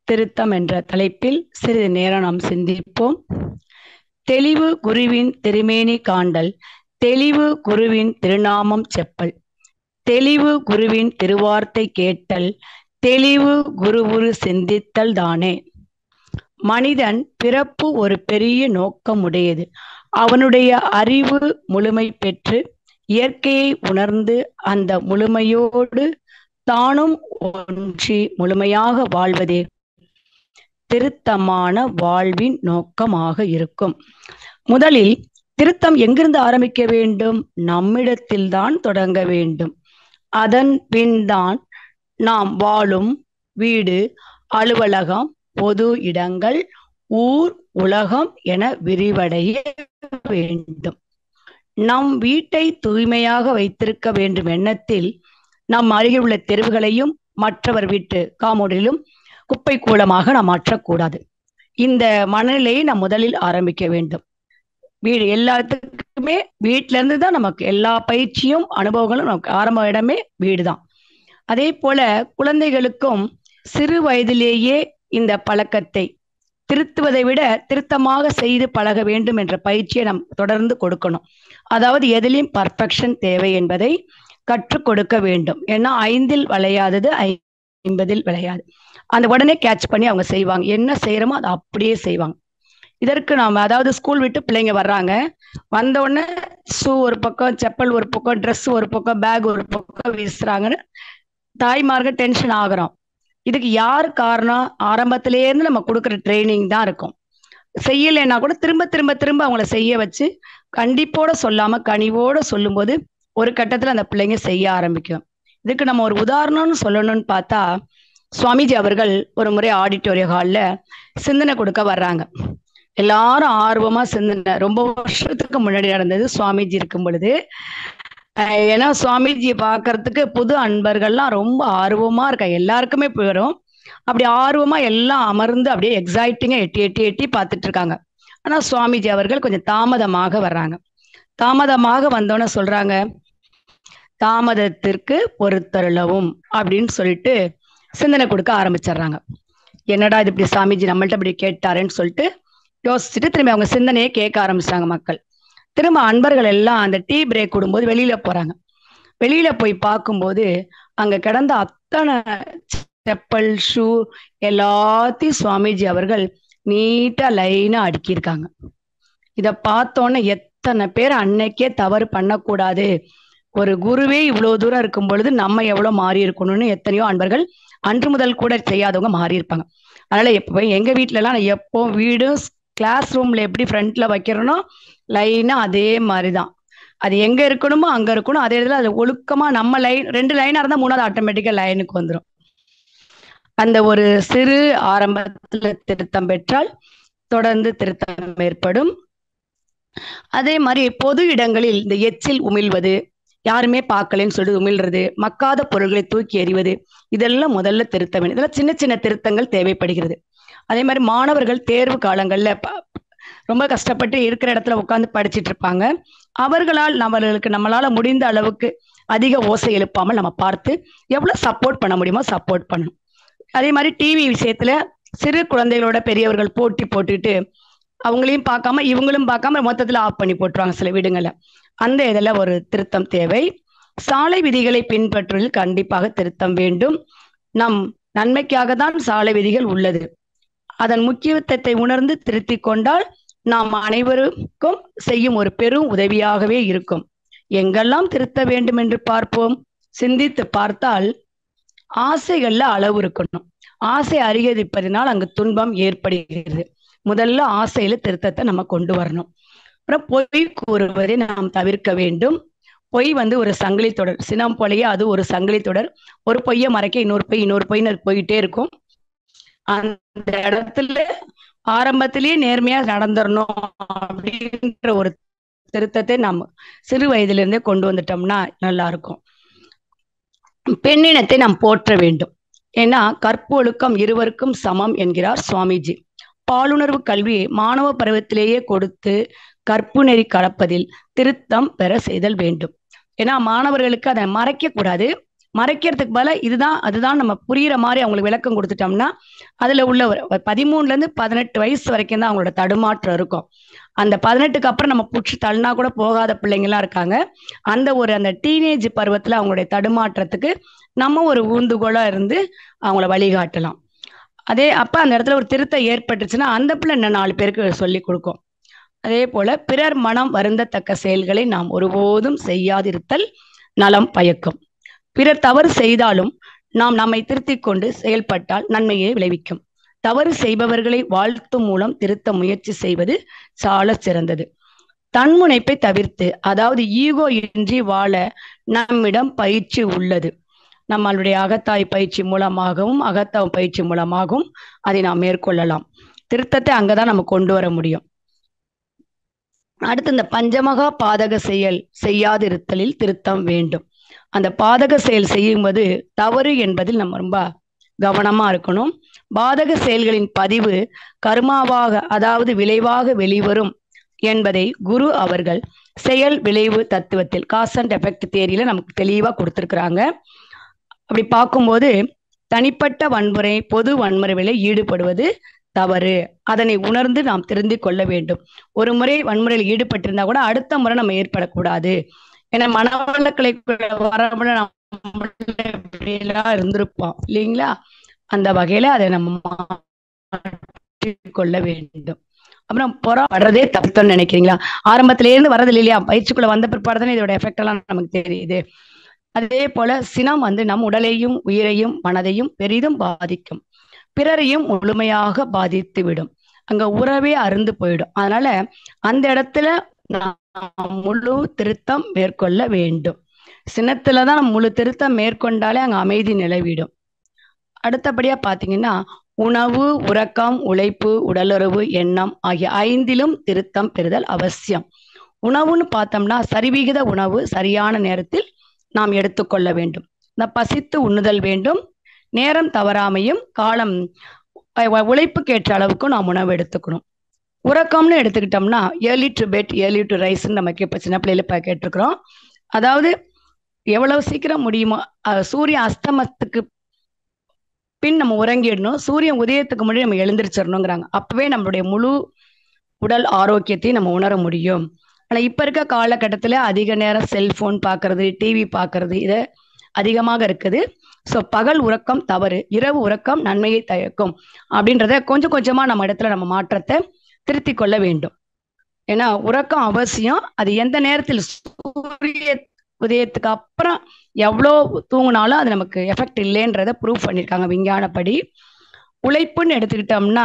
திருத்தம் என்ற தலைப்பில் சிறிது நேரம் நாம் சிந்திப்போம் தெளிவு குருவின் திருமேனி காண்டல் தெளிவு குருவின் திருநாமம் செப்பல் தெளிவு குருவின் திருவார்த்தை கேட்டல் தெளிவு குருவுரு சிந்தித்தல் தானே மனிதன் பிறப்பு ஒரு பெரிய நோக்கம் உடையது அவனுடைய அறிவு முழுமை பெற்று இயற்கையை உணர்ந்து அந்த முழுமையோடு தானும் ஒன்றி முழுமையாக வாழ்வதே திருத்தமான வாழ்வின் நோக்கமாக இருக்கும் முதலில் திருத்தம் எங்கிருந்து ஆரம்பிக்க வேண்டும் நம்மிடத்தில்தான் தொடங்க வேண்டும் அதன் பின் தான் நாம் வாழும் வீடு அலுவலகம் பொது இடங்கள் ஊர் உலகம் என விரிவடைய வேண்டும் நம் வீட்டை தூய்மையாக வைத்திருக்க வேண்டும் எண்ணத்தில் நம் அருகில் உள்ள தெருவுகளையும் மற்றவர் வீட்டு காமோடிலும் குப்பை கூலமாக நாம் மாற்றக்கூடாது இந்த மனநிலையை நாம் முதலில் ஆரம்பிக்க வேண்டும் வீடு எல்லாத்துக்குமே வீட்டில இருந்து தான் நமக்கு எல்லா பயிற்சியும் அனுபவங்களும் நமக்கு ஆரம்ப இடமே வீடு தான் அதே போல குழந்தைகளுக்கும் சிறு வயதிலேயே இந்த பழக்கத்தை திருத்துவதை விட திருத்தமாக செய்து பழக வேண்டும் என்ற பயிற்சியை நாம் தொடர்ந்து கொடுக்கணும் அதாவது எதிலையும் பர்ஃபெக்ஷன் தேவை என்பதை கற்றுக் கொடுக்க வேண்டும் ஏன்னா ஐந்தில் விளையாதது ஐம்பதில் விளையாது அந்த உடனே கேட்ச் பண்ணி அவங்க செய்வாங்க என்ன செய்யறோமோ அதை அப்படியே செய்வாங்க இதற்கு நாம் அதாவது ஸ்கூல் விட்டு பிள்ளைங்க வர்றாங்க வந்த உடனே ஷூ ஒரு பக்கம் செப்பல் ஒரு பக்கம் ட்ரெஸ் ஒரு பக்கம் பேக் ஒரு பக்கம் வீசுறாங்கன்னு தாய்மார்கள் டென்ஷன் ஆகுறோம் இதுக்கு யார் காரணம் ஆரம்பத்திலேருந்து நம்ம கொடுக்குற ட்ரைனிங் தான் இருக்கும் செய்யலைன்னா கூட திரும்ப திரும்ப திரும்ப அவங்கள செய்ய வச்சு கண்டிப்போட சொல்லாம கனிவோட சொல்லும்போது ஒரு கட்டத்துல அந்த பிள்ளைங்க செய்ய ஆரம்பிக்கும் இதுக்கு நம்ம ஒரு உதாரணம்னு சொல்லணும்னு பார்த்தா சுவாமிஜி அவர்கள் ஒரு முறை ஆடிட்டோரிய ஹாலில் சிந்தனை கொடுக்க வர்றாங்க எல்லாரும் ஆர்வமா சிந்தனை ரொம்ப வருஷத்துக்கு முன்னாடி நடந்தது சுவாமிஜி இருக்கும் பொழுது ஏன்னா சுவாமிஜியை பார்க்கறதுக்கு புது அன்பர்கள்லாம் ரொம்ப ஆர்வமா இருக்கா எல்லாருக்குமே போயிடும் அப்படி ஆர்வமா எல்லாம் அமர்ந்து அப்படியே எக்ஸைட்டிங்கா எட்டி எட்டி எட்டி பார்த்துட்டு இருக்காங்க ஆனா சுவாமிஜி அவர்கள் கொஞ்சம் தாமதமாக வர்றாங்க தாமதமாக வந்தோன்னே சொல்றாங்க தாமதத்திற்கு பொறுத்தருளவும் அப்படின்னு சொல்லிட்டு சிந்தனை கொடுக்க ஆரம்பிச்சிடுறாங்க என்னடா இது இப்படி சாமிஜி நம்மள்ட்ட இப்படி கேட்டாருன்னு சொல்லிட்டு யோசிச்சுட்டு திரும்பி அவங்க சிந்தனையை கேட்க ஆரம்பிச்சாங்க மக்கள் திரும்ப அன்பர்கள் எல்லாம் அந்த டீ பிரேக் விடும்போது வெளியில போறாங்க வெளியில போய் பார்க்கும்போது அங்க கிடந்த அத்தனை செப்பல் ஷூ எல்லாத்தையும் சுவாமிஜி அவர்கள் நீட்டா லைனா அடுக்கியிருக்காங்க இத பார்த்தோன்னே எத்தனை பேர் அன்னைக்கே தவறு பண்ணக்கூடாது ஒரு குருவே இவ்வளவு தூரம் இருக்கும் பொழுது நம்ம எவ்வளவு மாறி இருக்கணும்னு எத்தனையோ அன்பர்கள் அன்று முதல் கூட செய்யாதவங்க மாறி இருப்பாங்க அதனால எப்போ எங்க வீட்டுல எல்லாம் நான் எப்போ வீடு கிளாஸ் ரூம்ல எப்படி ஃப்ரண்ட்ல வைக்கிறனோ லைனா அதே மாதிரிதான் அது எங்க இருக்கணுமோ அங்க இருக்கணும் அதே இடத்துல அது ஒழுக்கமா நம்ம லைன் ரெண்டு லைனா இருந்தா மூணாவது ஆட்டோமேட்டிக்கா லைனுக்கு வந்துடும் அந்த ஒரு சிறு ஆரம்பத்துல திருத்தம் பெற்றால் தொடர்ந்து திருத்தம் ஏற்படும் அதே மாதிரி பொது இடங்களில் இந்த எச்சில் உமிழ்வது யாருமே பார்க்கலன்னு சொல்லிட்டு உமிழ்றது மக்காத பொருள்களை தூக்கி எறிவது இதெல்லாம் முதல்ல திருத்த வேண்டும் இதெல்லாம் சின்ன சின்ன திருத்தங்கள் தேவைப்படுகிறது அதே மாதிரி மாணவர்கள் தேர்வு காலங்கள்ல ரொம்ப கஷ்டப்பட்டு இருக்கிற இடத்துல உட்காந்து படிச்சுட்டு இருப்பாங்க அவர்களால் நம்மளுக்கு நம்மளால முடிந்த அளவுக்கு அதிக ஓசை எழுப்பாமல் நம்ம பார்த்து எவ்வளவு சப்போர்ட் பண்ண முடியுமோ சப்போர்ட் பண்ணணும் அதே மாதிரி டிவி விஷயத்துல சிறு குழந்தைகளோட பெரியவர்கள் போட்டி போட்டுட்டு அவங்களையும் பார்க்காம இவங்களும் பார்க்காம மொத்தத்துல ஆஃப் பண்ணி போட்டுருவாங்க சில வீடுங்களை அந்த இதில் ஒரு திருத்தம் தேவை சாலை விதிகளை பின்பற்றுவதில் கண்டிப்பாக திருத்தம் வேண்டும் நம் நன்மைக்காக தான் சாலை விதிகள் உள்ளது அதன் முக்கியத்துவத்தை உணர்ந்து திருத்தி கொண்டால் நாம் அனைவருக்கும் செய்யும் ஒரு பெரும் உதவியாகவே இருக்கும் எங்கெல்லாம் திருத்த வேண்டும் என்று பார்ப்போம் சிந்தித்து பார்த்தால் ஆசைகள்ல அளவு இருக்கணும் ஆசை அதிகரிப்பதனால் அங்கு துன்பம் ஏற்படுகிறது முதல்ல ஆசையில திருத்தத்தை நம்ம கொண்டு வரணும் அப்புறம் பொய் கூறுவதை நாம் தவிர்க்க வேண்டும் பொய் வந்து ஒரு சங்கிலி தொடர் சினம் போலயே அது ஒரு சங்கிலி தொடர் ஒரு பொய்யை மறைக்க இன்னொரு பொய் இன்னொரு பொய்னு போயிட்டே இருக்கும் அந்த இடத்துல ஆரம்பத்திலேயே நேர்மையா நடந்துடணும் அப்படின்ற ஒரு திருத்தத்தை நாம் சிறு வயதிலிருந்தே கொண்டு வந்துட்டோம்னா நல்லா இருக்கும் பெண்ணினத்தை நாம் போற்ற வேண்டும் ஏன்னா கற்பொழுக்கம் இருவருக்கும் சமம் என்கிறார் சுவாமிஜி பாலுணர்வு கல்வி மாணவ பருவத்திலேயே கொடுத்து கற்பு நெறி கலப்பதில் திருத்தம் பெற செய்தல் வேண்டும் ஏன்னா மாணவர்களுக்கு அதை மறைக்க கூடாது மறைக்கிறதுக்கு பதிலா இதுதான் அதுதான் நம்ம புரியிற மாதிரி அவங்களுக்கு விளக்கம் கொடுத்துட்டோம்னா அதுல உள்ள ஒரு ஒரு பதிமூணுல இருந்து பதினெட்டு வயசு வரைக்கும் தான் அவங்களோட தடுமாற்றம் இருக்கும் அந்த பதினெட்டுக்கு அப்புறம் நம்ம புடிச்சு தள்ளினா கூட போகாத பிள்ளைங்கலாம் இருக்காங்க அந்த ஒரு அந்த டீனேஜ் பருவத்துல அவங்களுடைய தடுமாற்றத்துக்கு நம்ம ஒரு ஊந்துகோலா இருந்து அவங்கள வழிகாட்டலாம் அதே அப்ப அந்த இடத்துல ஒரு திருத்தம் ஏற்பட்டுச்சுன்னா அந்த பிள்ளை இன்னும் நாலு பேருக்கு சொல்லி கொடுக்கும் அதே போல பிறர் மனம் வருந்தத்தக்க செயல்களை நாம் ஒருபோதும் செய்யாதிருத்தல் நலம் பயக்கும் பிறர் தவறு செய்தாலும் நாம் நம்மை திருத்திக் கொண்டு செயல்பட்டால் நன்மையை விளைவிக்கும் தவறு செய்பவர்களை வாழ்த்து மூலம் திருத்த முயற்சி செய்வது சால சிறந்தது தன்முனைப்பை தவிர்த்து அதாவது ஈகோ இன்றி வாழ நம்மிடம் பயிற்சி உள்ளது நம்மளுடைய அகத்தாய் பயிற்சி மூலமாகவும் அகத்தாய் பயிற்சி மூலமாகவும் அதை நாம் மேற்கொள்ளலாம் திருத்தத்தை அங்கதான் நம்ம கொண்டு வர முடியும் அடுத்து இந்த பஞ்சமகா பாதக செயல் செய்யாதிருத்தலில் திருத்தம் வேண்டும் அந்த பாதக செயல் செய்யும்போது தவறு என்பதில் நம்ம ரொம்ப கவனமா இருக்கணும் பாதக செயல்களின் பதிவு கர்மாவாக அதாவது விளைவாக வெளிவரும் என்பதை குரு அவர்கள் செயல் விளைவு தத்துவத்தில் காஸ் அண்ட் எஃபெக்ட் தேரியில நமக்கு தெளிவா கொடுத்திருக்கிறாங்க அப்படி பார்க்கும்போது தனிப்பட்ட வன்முறை பொது வன்முறைகளில் ஈடுபடுவது தவறு அதனை உணர்ந்து நாம் தெரிந்து கொள்ள வேண்டும் ஒரு முறை வன்முறையில் ஈடுபட்டிருந்தா கூட அடுத்த முறை நம்ம ஏற்படக்கூடாது ஏன்னா மனவளக்கலை வரமுறை நம்ம இப்படியெல்லாம் இருந்திருப்போம் இல்லைங்களா அந்த வகையில அதை நம்ம கொள்ள வேண்டும் அப்புறம் புறப்படுறதே தப்புன்னு நினைக்கிறீங்களா ஆரம்பத்தில இருந்து வரது இல்லையா பயிற்சிக்குள்ள வந்த பிற்பாடு தானே இதோட எஃபெக்ட் எல்லாம் நமக்கு தெரியுது அதே போல சினம் வந்து நம் உடலையும் உயிரையும் மனதையும் பெரிதும் பாதிக்கும் பிறரையும் முழுமையாக பாதித்து விடும் அங்க உறவே அருந்து போயிடும் அதனால அந்த இடத்துல நாம் முழு திருத்தம் மேற்கொள்ள வேண்டும் சினத்துலதான் முழு திருத்தம் மேற்கொண்டாலே அங்க அமைதி நிலவிடும் அடுத்தபடியா பாத்தீங்கன்னா உணவு உறக்கம் உழைப்பு உடலுறவு எண்ணம் ஆகிய ஐந்திலும் திருத்தம் பெறுதல் அவசியம் உணவுன்னு பார்த்தோம்னா சரிவிகித உணவு சரியான நேரத்தில் நாம் எடுத்துக்கொள்ள வேண்டும் இந்த பசித்து உண்ணுதல் வேண்டும் நேரம் தவறாமையும் காலம் உழைப்புக்கேற்ற அளவுக்கு நாம் உணவு எடுத்துக்கணும் உறக்கம்னு எடுத்துக்கிட்டோம்னா early to bed early to ரைஸ்ன்னு நமக்கு இப்போ சின்ன பிள்ளையில இப்போ கேட்டிருக்கிறோம் அதாவது எவ்வளவு சீக்கிரம் முடியுமோ சூரிய அஸ்தமத்துக்கு பின் நம்ம உறங்கிடணும் சூரியன் உதயத்துக்கு முன்னாடி நம்ம எழுந்திரிச்சிடணுங்கிறாங்க அப்பவே நம்மளுடைய முழு உடல் ஆரோக்கியத்தையும் நம்ம உணர முடியும் ஆனால் இப்போ இருக்க காலகட்டத்தில் அதிக நேரம் செல்ஃபோன் பார்க்கறது டிவி பார்க்கறது இது அதிகமாக இருக்குது ஸோ பகல் உறக்கம் தவறு இரவு உறக்கம் நன்மையை தயக்கும் அப்படின்றத கொஞ்சம் கொஞ்சமாக நம்ம இடத்துல நம்ம மாற்றத்தை திருத்தி கொள்ள வேண்டும் ஏன்னா உறக்கம் அவசியம் அது எந்த நேரத்தில் சூரிய உதயத்துக்கு அப்புறம் எவ்வளோ தூங்கினாலும் அது நமக்கு எஃபெக்ட் இல்லைன்றத ப்ரூவ் பண்ணியிருக்காங்க விஞ்ஞானப்படி உழைப்புன்னு எடுத்துக்கிட்டோம்னா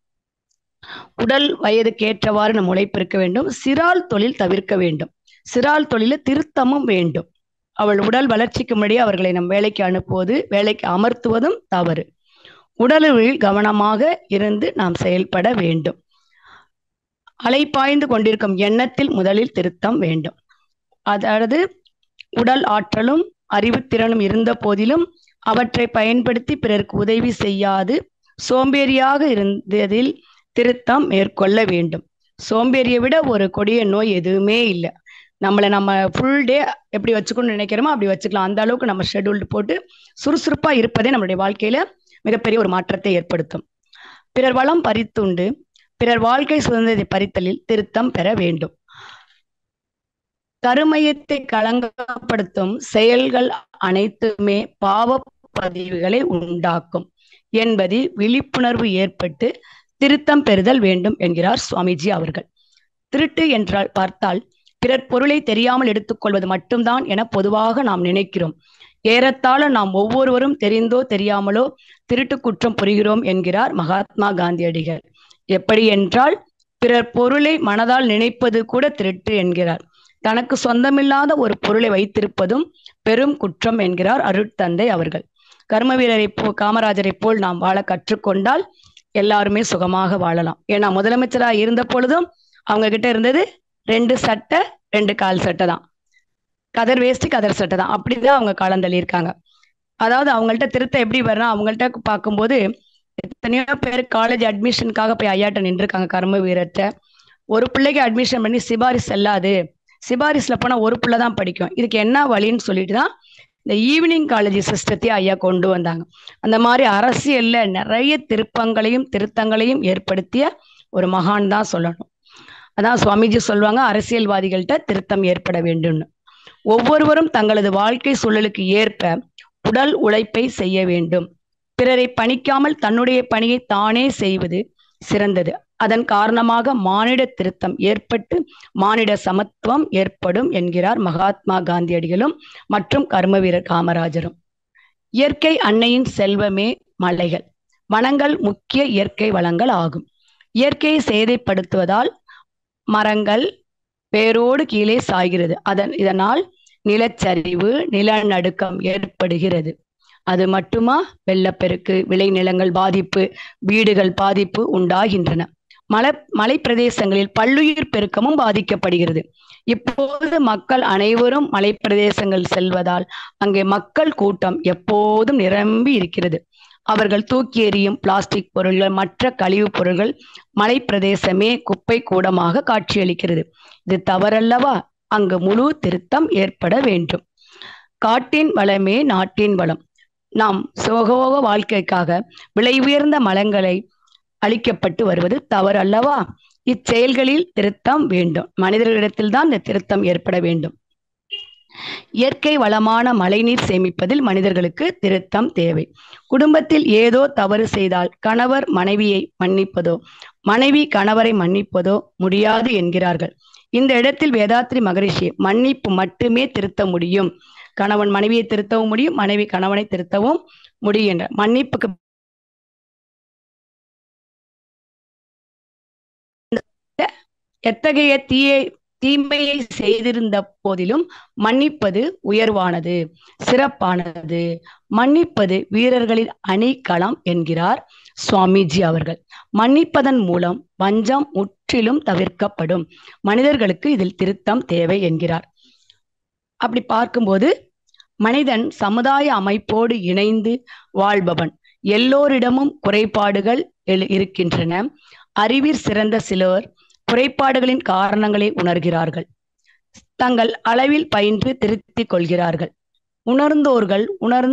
உடல் வயதுக்கு ஏற்றவாறு நம்ம உழைப்பு இருக்க வேண்டும் சிறால் தொழில் தவிர்க்க வேண்டும் சிறால் தொழில திருத்தமும் வேண்டும் அவள் உடல் வளர்ச்சிக்கு முன்னாடி அவர்களை நம் வேலைக்கு அனுப்புவது வேலைக்கு அமர்த்துவதும் தவறு உடலில் கவனமாக இருந்து நாம் செயல்பட வேண்டும் அலைப்பாய்ந்து கொண்டிருக்கும் எண்ணத்தில் முதலில் திருத்தம் வேண்டும் அதாவது உடல் ஆற்றலும் அறிவுத்திறனும் இருந்த போதிலும் அவற்றை பயன்படுத்தி பிறருக்கு உதவி செய்யாது சோம்பேறியாக இருந்ததில் திருத்தம் மேற்கொள்ள வேண்டும் சோம்பேறியை விட ஒரு கொடிய நோய் எதுவுமே இல்லை நம்மளை நம்ம ஃபுல் டே எப்படி வச்சுக்கணும்னு நினைக்கிறோமோ அப்படி வச்சுக்கலாம் அந்த அளவுக்கு நம்ம ஷெடியூல்டு போட்டு சுறுசுறுப்பா இருப்பதே நம்மளுடைய வாழ்க்கையில மிகப்பெரிய ஒரு மாற்றத்தை ஏற்படுத்தும் பிறர் வளம் பறித்துண்டு பிறர் வாழ்க்கை சுதந்திரத்தை பறித்தலில் திருத்தம் பெற வேண்டும் கருமையத்தை களங்கப்படுத்தும் செயல்கள் அனைத்துமே பாவ பதிவுகளை உண்டாக்கும் என்பதில் விழிப்புணர்வு ஏற்பட்டு திருத்தம் பெறுதல் வேண்டும் என்கிறார் சுவாமிஜி அவர்கள் திருட்டு என்றால் பார்த்தால் பிறர் பொருளை தெரியாமல் எடுத்துக்கொள்வது மட்டும்தான் என பொதுவாக நாம் நினைக்கிறோம் ஏறத்தாழ நாம் ஒவ்வொருவரும் தெரிந்தோ தெரியாமலோ திருட்டு குற்றம் புரிகிறோம் என்கிறார் மகாத்மா காந்தியடிகள் எப்படி என்றால் பிறர் பொருளை மனதால் நினைப்பது கூட திருட்டு என்கிறார் தனக்கு சொந்தமில்லாத ஒரு பொருளை வைத்திருப்பதும் பெரும் குற்றம் என்கிறார் அருட்தந்தை அவர்கள் கர்ம வீரரை போ காமராஜரை போல் நாம் வாழ கற்றுக்கொண்டால் எல்லாருமே சுகமாக வாழலாம் ஏன்னா முதலமைச்சரா இருந்த பொழுதும் அவங்க கிட்ட இருந்தது ரெண்டு சட்டை ரெண்டு கால் சட்டை தான் கதர் வேஸ்ட் கதர் சட்டை தான் அப்படிதான் அவங்க காலம் தள்ளியிருக்காங்க அதாவது அவங்கள்ட்ட திருத்த எப்படி வரணும் அவங்கள்ட்ட பார்க்கும்போது எத்தனையோ பேர் காலேஜ் அட்மிஷனுக்காக போய் ஐயாட்ட நின்றுருக்காங்க கர்ம வீரர்கிட்ட ஒரு பிள்ளைக்கு அட்மிஷன் பண்ணி சிபாரிசு செல்லாது சிபாரிசுல போனா ஒரு பிள்ளை தான் படிக்கும் இதுக்கு என்ன வழின்னு சொல்லிட்டு தான் இந்த ஈவினிங் காலேஜ் சிஸ்டத்தை ஐயா கொண்டு வந்தாங்க அந்த மாதிரி அரசியல்ல நிறைய திருப்பங்களையும் திருத்தங்களையும் ஏற்படுத்திய ஒரு மகான் தான் சொல்லணும் அதான் சுவாமிஜி சொல்லுவாங்க அரசியல்வாதிகள்கிட்ட திருத்தம் ஏற்பட வேண்டும்னு ஒவ்வொருவரும் தங்களது வாழ்க்கை சூழலுக்கு ஏற்ப உடல் உழைப்பை செய்ய வேண்டும் பிறரை பணிக்காமல் தன்னுடைய பணியை தானே செய்வது சிறந்தது அதன் காரணமாக மானிட திருத்தம் ஏற்பட்டு மானிட சமத்துவம் ஏற்படும் என்கிறார் மகாத்மா காந்தியடிகளும் மற்றும் கர்மவீரர் காமராஜரும் இயற்கை அன்னையின் செல்வமே மலைகள் வனங்கள் முக்கிய இயற்கை வளங்கள் ஆகும் இயற்கையை சேதைப்படுத்துவதால் மரங்கள் வேரோடு கீழே சாய்கிறது அதன் இதனால் நிலச்சரிவு நிலநடுக்கம் ஏற்படுகிறது அது மட்டுமா வெள்ளப்பெருக்கு விளைநிலங்கள் பாதிப்பு வீடுகள் பாதிப்பு உண்டாகின்றன மலை மலை பிரதேசங்களில் பல்லுயிர் பெருக்கமும் பாதிக்கப்படுகிறது இப்போது மக்கள் அனைவரும் மலை பிரதேசங்கள் செல்வதால் அங்கே மக்கள் கூட்டம் எப்போதும் நிரம்பி இருக்கிறது அவர்கள் தூக்கி எறியும் பிளாஸ்டிக் பொருள்கள் மற்ற கழிவுப் பொருள்கள் மலை பிரதேசமே குப்பை கூடமாக காட்சியளிக்கிறது இது தவறல்லவா அங்கு முழு திருத்தம் ஏற்பட வேண்டும் காட்டின் வளமே நாட்டின் வளம் நாம் சுகோக வாழ்க்கைக்காக விலை உயர்ந்த மலங்களை அளிக்கப்பட்டு வருவது தவறு அல்லவா இச்செயல்களில் திருத்தம் வேண்டும் மனிதர்களிடத்தில்தான் இந்த திருத்தம் ஏற்பட வேண்டும் இயற்கை வளமான மழைநீர் சேமிப்பதில் மனிதர்களுக்கு திருத்தம் தேவை குடும்பத்தில் ஏதோ தவறு செய்தால் கணவர் மனைவியை மன்னிப்பதோ மனைவி கணவரை மன்னிப்பதோ முடியாது என்கிறார்கள் இந்த இடத்தில் வேதாத்ரி மகரிஷி மன்னிப்பு மட்டுமே திருத்த முடியும் கணவன் மனைவியை திருத்தவும் முடியும் மனைவி கணவனை திருத்தவும் முடியும் என்ற மன்னிப்புக்கு எத்தகைய தீயை தீமையை செய்திருந்த போதிலும் மன்னிப்பது உயர்வானது சிறப்பானது மன்னிப்பது வீரர்களின் அணிகளம் என்கிறார் சுவாமிஜி அவர்கள் மன்னிப்பதன் மூலம் வஞ்சம் முற்றிலும் தவிர்க்கப்படும் மனிதர்களுக்கு இதில் திருத்தம் தேவை என்கிறார் அப்படி பார்க்கும்போது மனிதன் சமுதாய அமைப்போடு இணைந்து வாழ்பவன் எல்லோரிடமும் குறைபாடுகள் இருக்கின்றன அறிவில் சிறந்த சிலர் குறைபாடுகளின் காரணங்களை உணர்கிறார்கள் தங்கள் அளவில் பயின்று திருத்திக் கொள்கிறார்கள் உணர்ந்தோர்கள்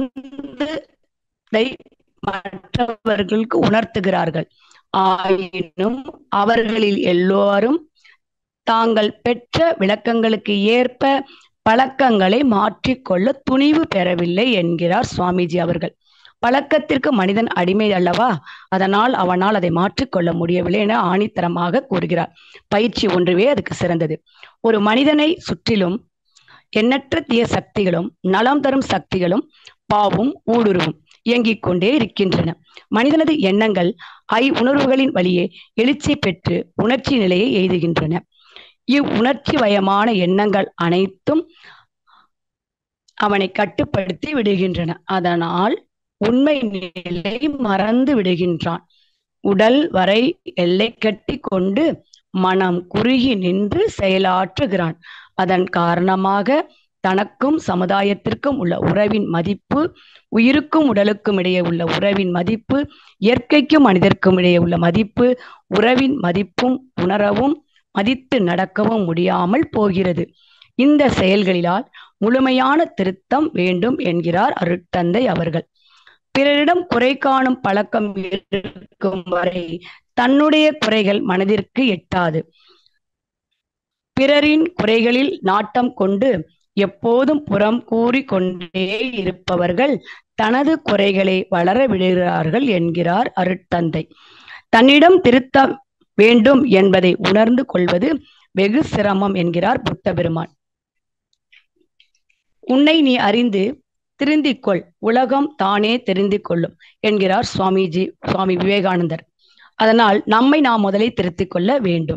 உணர்ந்ததை மற்றவர்களுக்கு உணர்த்துகிறார்கள் ஆயினும் அவர்களில் எல்லோரும் தாங்கள் பெற்ற விளக்கங்களுக்கு ஏற்ப பழக்கங்களை மாற்றிக்கொள்ள துணிவு பெறவில்லை என்கிறார் சுவாமிஜி அவர்கள் பழக்கத்திற்கு மனிதன் அடிமை அல்லவா அதனால் அவனால் அதை மாற்றிக்கொள்ள முடியவில்லை என ஆணித்தரமாக கூறுகிறார் பயிற்சி ஒன்றுவே அதுக்கு சிறந்தது ஒரு மனிதனை சுற்றிலும் எண்ணற்ற தீய சக்திகளும் நலம் தரும் சக்திகளும் பாவும் ஊடுருவும் இயங்கிக் கொண்டே இருக்கின்றன மனிதனது எண்ணங்கள் ஐ உணர்வுகளின் வழியே எழுச்சி பெற்று உணர்ச்சி நிலையை எய்துகின்றன இவ்வுணர்ச்சி வயமான எண்ணங்கள் அனைத்தும் அவனை கட்டுப்படுத்தி விடுகின்றன அதனால் உண்மை நிலை மறந்து விடுகின்றான் உடல் வரை எல்லை கட்டி கொண்டு மனம் குறுகி நின்று செயலாற்றுகிறான் அதன் காரணமாக தனக்கும் சமுதாயத்திற்கும் உள்ள உறவின் மதிப்பு உயிருக்கும் உடலுக்கும் இடையே உள்ள உறவின் மதிப்பு இயற்கைக்கும் மனிதர்க்கும் இடையே உள்ள மதிப்பு உறவின் மதிப்பும் உணரவும் மதித்து நடக்கவும் முடியாமல் போகிறது இந்த செயல்களிலால் முழுமையான திருத்தம் வேண்டும் என்கிறார் அருட்தந்தை அவர்கள் பிறரிடம் குறை காணும் பழக்கம் இருக்கும் வரை தன்னுடைய குறைகள் மனதிற்கு எட்டாது பிறரின் குறைகளில் நாட்டம் கொண்டு எப்போதும் புறம் கூறி கொண்டே இருப்பவர்கள் தனது குறைகளை வளர விடுகிறார்கள் என்கிறார் அருட்தந்தை தன்னிடம் திருத்த வேண்டும் என்பதை உணர்ந்து கொள்வது வெகு சிரமம் என்கிறார் புத்த பெருமான் உன்னை நீ அறிந்து திருந்திக் கொள் உலகம் தானே தெரிந்து கொள்ளும் என்கிறார் சுவாமிஜி சுவாமி விவேகானந்தர் அதனால் நம்மை நாம் முதலில் திருத்திக் கொள்ள வேண்டும்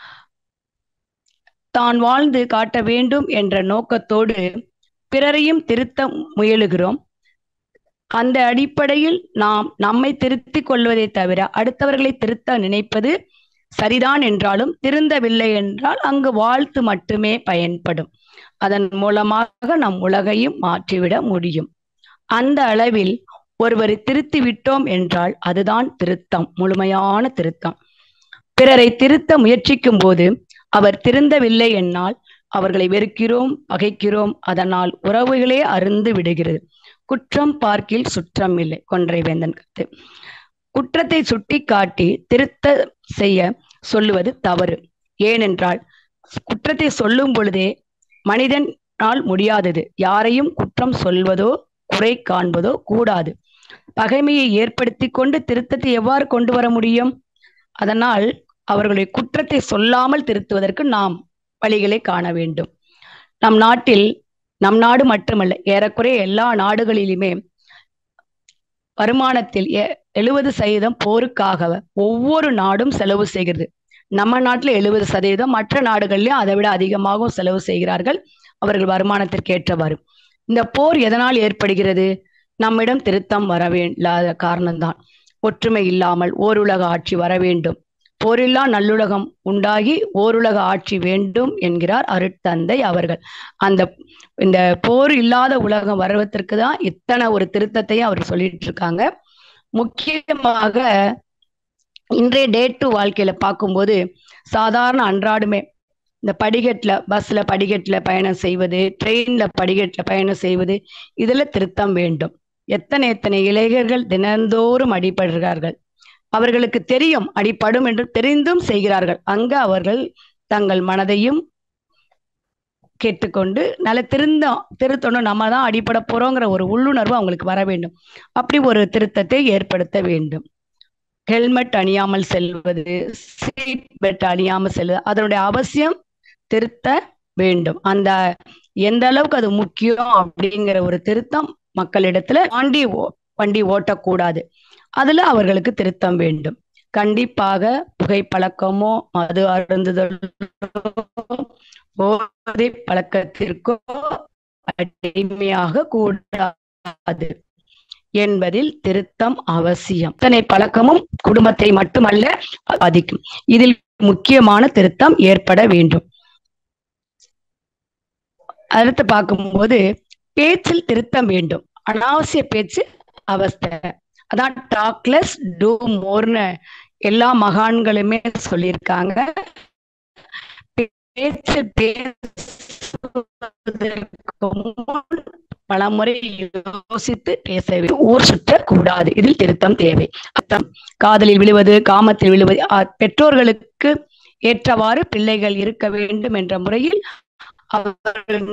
தான் வாழ்ந்து காட்ட வேண்டும் என்ற நோக்கத்தோடு பிறரையும் திருத்த முயலுகிறோம் அந்த அடிப்படையில் நாம் நம்மை திருத்திக் கொள்வதை தவிர அடுத்தவர்களை திருத்த நினைப்பது சரிதான் என்றாலும் திருந்தவில்லை என்றால் அங்கு வாழ்த்து மட்டுமே பயன்படும் அதன் மூலமாக நம் உலகையும் மாற்றிவிட முடியும் அந்த அளவில் ஒருவரை திருத்தி விட்டோம் என்றால் அதுதான் திருத்தம் முழுமையான திருத்தம் பிறரை திருத்த முயற்சிக்கும் போது அவர் திருந்தவில்லை என்னால் அவர்களை வெறுக்கிறோம் பகைக்கிறோம் அதனால் உறவுகளே அருந்து விடுகிறது குற்றம் பார்க்கில் சுற்றம் இல்லை கொன்றை வேந்தன் கருத்து குற்றத்தை சுட்டி காட்டி திருத்த செய்ய சொல்லுவது தவறு ஏனென்றால் குற்றத்தை சொல்லும் பொழுதே மனிதனால் முடியாதது யாரையும் குற்றம் சொல்வதோ குறை காண்பதோ கூடாது பகைமையை ஏற்படுத்தி கொண்டு திருத்தத்தை எவ்வாறு கொண்டு வர முடியும் அதனால் அவர்களுடைய குற்றத்தை சொல்லாமல் திருத்துவதற்கு நாம் வழிகளை காண வேண்டும் நம் நாட்டில் நம் நாடு மட்டுமல்ல ஏறக்குறைய எல்லா நாடுகளிலுமே வருமானத்தில் எழுபது சதவீதம் போருக்காக ஒவ்வொரு நாடும் செலவு செய்கிறது நம்ம நாட்டில் எழுபது சதவீதம் மற்ற நாடுகள்லயும் அதை விட அதிகமாகவும் செலவு செய்கிறார்கள் அவர்கள் வருமானத்திற்கு ஏற்றவாறு இந்த போர் எதனால் ஏற்படுகிறது நம்மிடம் திருத்தம் வர இல்லாத காரணம்தான் ஒற்றுமை இல்லாமல் ஓருலக ஆட்சி வர வேண்டும் போரில்லா நல்லுலகம் உண்டாகி ஓருலக ஆட்சி வேண்டும் என்கிறார் அருட்தந்தை அவர்கள் அந்த இந்த போர் இல்லாத உலகம் வருவதற்கு தான் இத்தனை ஒரு திருத்தத்தையும் அவர் சொல்லிட்டு இருக்காங்க முக்கியமாக இன்றைய டே டு வாழ்க்கையில பார்க்கும்போது சாதாரண அன்றாடுமே இந்த படிக்கட்டில் பஸ்ல படிக்கட்டில் பயணம் செய்வது ட்ரெயின்ல படிக்கட்டில் பயணம் செய்வது இதுல திருத்தம் வேண்டும் எத்தனை எத்தனை இளைஞர்கள் தினந்தோறும் அடிபடுகிறார்கள் அவர்களுக்கு தெரியும் அடிப்படும் என்று தெரிந்தும் செய்கிறார்கள் அங்க அவர்கள் தங்கள் மனதையும் கேட்டுக்கொண்டு நல்ல திருந்தம் திருத்தணும் நம்ம தான் அடிப்பட போறோங்கிற ஒரு உள்ளுணர்வு அவங்களுக்கு வர வேண்டும் அப்படி ஒரு திருத்தத்தை ஏற்படுத்த வேண்டும் ஹெல்மெட் அணியாமல் செல்வது சீட் பெல்ட் அணியாமல் செல்வது அதனுடைய அவசியம் திருத்த வேண்டும் அந்த எந்த அளவுக்கு அது முக்கியம் அப்படிங்கிற ஒரு திருத்தம் மக்களிடத்துல வண்டி வண்டி ஓட்டக்கூடாது அதுல அவர்களுக்கு திருத்தம் வேண்டும் கண்டிப்பாக புகைப்பழக்கமோ மது அருந்துதலோ போதை பழக்கத்திற்கோ அடிமையாக கூடாது என்பதில் திருத்தம் அவசியம் இத்தனை பழக்கமும் குடும்பத்தை மட்டுமல்ல பாதிக்கும் இதில் முக்கியமான திருத்தம் ஏற்பட வேண்டும் அடுத்து பார்க்கும்போது பேச்சில் திருத்தம் வேண்டும் அனாவசிய பேச்சு அவஸ்தை அதான் டாக்லெஸ் டூ மோர்னு எல்லா மகான்களுமே சொல்லியிருக்காங்க பேச்சு பலமுறை யோசித்து பேச ஊர் சுற்ற கூடாது இதில் திருத்தம் தேவை அர்த்தம் காதலில் விழுவது காமத்தில் விழுவது பெற்றோர்களுக்கு ஏற்றவாறு பிள்ளைகள் இருக்க வேண்டும் என்ற முறையில் அவர்கள்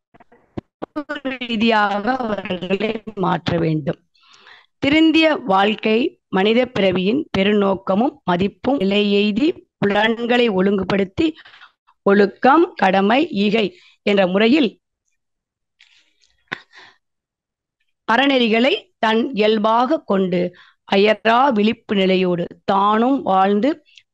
ரீதியாக அவர்களை மாற்ற வேண்டும் திருந்திய வாழ்க்கை மனித பிறவியின் பெருநோக்கமும் மதிப்பும் நிலை எய்தி புலன்களை ஒழுங்குபடுத்தி ஒழுக்கம் கடமை ஈகை என்ற முறையில் அறநெறிகளை தன் இயல்பாக கொண்டு அயரா விழிப்பு நிலையோடு தானும் வாழ்ந்து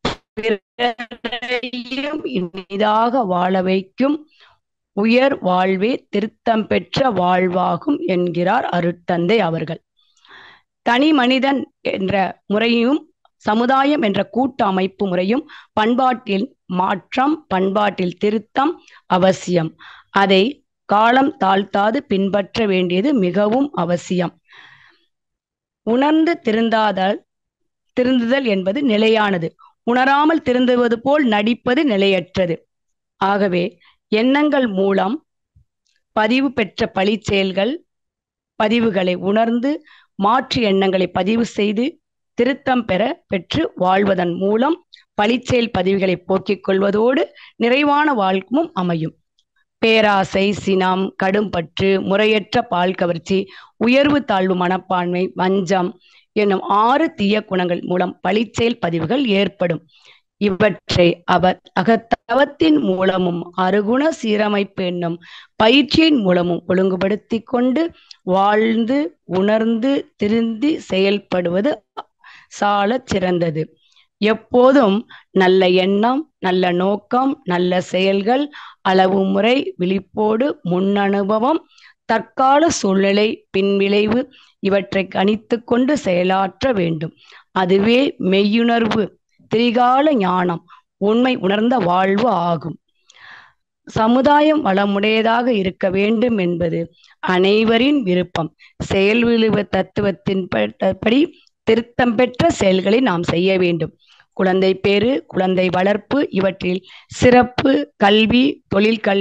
இனிதாக வாழ வைக்கும் உயர் வாழ்வே திருத்தம் பெற்ற வாழ்வாகும் என்கிறார் அருட்தந்தை அவர்கள் தனி மனிதன் என்ற முறையும் சமுதாயம் என்ற கூட்டு அமைப்பு முறையும் பண்பாட்டில் மாற்றம் பண்பாட்டில் திருத்தம் அவசியம் அதை காலம் தாழ்த்தாது பின்பற்ற வேண்டியது மிகவும் அவசியம் உணர்ந்து திருந்தாதல் திருந்துதல் என்பது நிலையானது உணராமல் திருந்துவது போல் நடிப்பது நிலையற்றது ஆகவே எண்ணங்கள் மூலம் பதிவு பெற்ற பழி செயல்கள் பதிவுகளை உணர்ந்து மாற்று எண்ணங்களை பதிவு செய்து திருத்தம் பெற பெற்று வாழ்வதன் மூலம் பழிச்செயல் பதிவுகளை போக்கிக் கொள்வதோடு நிறைவான வாழ்வும் அமையும் பேராசை சினம் கடும்பற்று முறையற்ற பால் கவர்ச்சி உயர்வு தாழ்வு மனப்பான்மை வஞ்சம் என்னும் ஆறு தீய குணங்கள் மூலம் பழிச்செயல் பதிவுகள் ஏற்படும் இவற்றை அவர் அகத்தவத்தின் மூலமும் அருகுண சீரமைப்பு என்னும் பயிற்சியின் மூலமும் ஒழுங்குபடுத்தி கொண்டு வாழ்ந்து உணர்ந்து திருந்தி செயல்படுவது சால சிறந்தது எப்போதும் நல்ல எண்ணம் நல்ல நோக்கம் நல்ல செயல்கள் அளவு முறை விழிப்போடு முன் அனுபவம் தற்கால சூழ்நிலை பின்விளைவு இவற்றை கணித்து கொண்டு செயலாற்ற வேண்டும் அதுவே மெய்யுணர்வு திரிகால ஞானம் உண்மை உணர்ந்த வாழ்வு ஆகும் சமுதாயம் வளமுடையதாக இருக்க வேண்டும் என்பது அனைவரின் விருப்பம் செயல் விழுவ தத்துவத்தின் படி திருத்தம் பெற்ற செயல்களை நாம் செய்ய வேண்டும் குழந்தை பேரு குழந்தை வளர்ப்பு இவற்றில் சிறப்பு கல்வி தொழில் கல்வி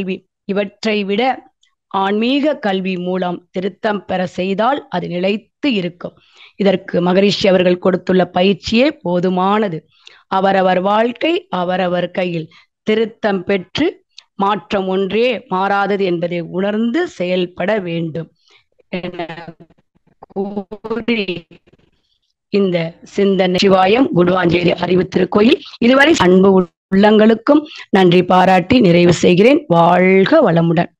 இவற்றை விட ஆன்மீக கல்வி மூலம் திருத்தம் பெற செய்தால் அது நிலைத்து இருக்கும் இதற்கு மகரிஷி அவர்கள் கொடுத்துள்ள பயிற்சியே போதுமானது அவரவர் வாழ்க்கை அவரவர் கையில் திருத்தம் பெற்று மாற்றம் ஒன்றே மாறாதது என்பதை உணர்ந்து செயல்பட வேண்டும் என கூறி இந்த சிந்தனை சிவாயம் குடுவாஞ்சேரி அறிவு திருக்கோயில் இதுவரை அன்பு உள்ளங்களுக்கும் நன்றி பாராட்டி நிறைவு செய்கிறேன் வாழ்க வளமுடன்